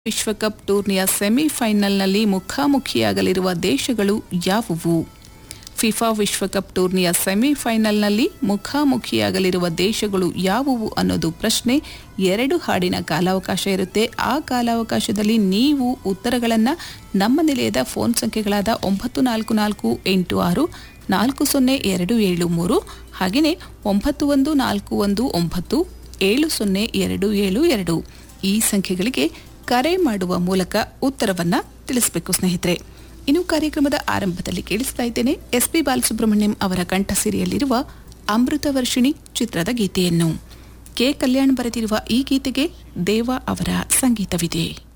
ವಿಶ್ವಕಪ್ ಟೂರ್ನಿಯ ಸೆಮಿಫೈನಲ್ನಲ್ಲಿ ಮುಖಾಮುಖಿಯಾಗಲಿರುವ ದೇಶಗಳು ಯಾವುವು ಫಿಫಾ ವಿಶ್ವಕಪ್ ಟೂರ್ನಿಯ ಸೆಮಿಫೈನಲ್ನಲ್ಲಿ ಮುಖಾಮುಖಿಯಾಗಲಿರುವ ದೇಶಗಳು ಯಾವುವು ಅನ್ನೋದು ಪ್ರಶ್ನೆ ಎರಡು ಹಾಡಿನ ಕಾಲಾವಕಾಶ ಇರುತ್ತೆ ಆ ಕಾಲಾವಕಾಶದಲ್ಲಿ ನೀವು ಉತ್ತರಗಳನ್ನು ನಮ್ಮ ನಿಲಯದ ಫೋನ್ ಸಂಖ್ಯೆಗಳಾದ ಒಂಬತ್ತು ನಾಲ್ಕು ನಾಲ್ಕು ಎಂಟು ಆರು ನಾಲ್ಕು ಸೊನ್ನೆ ಎರಡು ಏಳು ಮೂರು ಹಾಗೆಯೇ ಒಂಬತ್ತು ಒಂದು ನಾಲ್ಕು ಒಂದು ಒಂಬತ್ತು ಏಳು ಸೊನ್ನೆ ಎರಡು ಏಳು ಎರಡು ಈ ಸಂಖ್ಯೆಗಳಿಗೆ ಕರೆ ಮಾಡುವ ಮೂಲಕ ಉತ್ತರವನ್ನ ತಿಳಿಸಬೇಕು ಸ್ನೇಹಿತರೆ ಇನ್ನು ಕಾರ್ಯಕ್ರಮದ ಆರಂಭದಲ್ಲಿ ಕೇಳಿಸ್ತಾ ಇದ್ದೇನೆ ಎಸ್ ಪಿ ಬಾಲಸುಬ್ರಹ್ಮಣ್ಯಂ ಅವರ ಕಂಠಸಿರಿಯಲ್ಲಿರುವ ಅಮೃತ ವರ್ಷಿಣಿ ಚಿತ್ರದ ಗೀತೆಯನ್ನು ಕೆ ಕಲ್ಯಾಣ್ ಬರೆದಿರುವ ಈ ಗೀತೆಗೆ ದೇವ ಅವರ ಸಂಗೀತವಿದೆ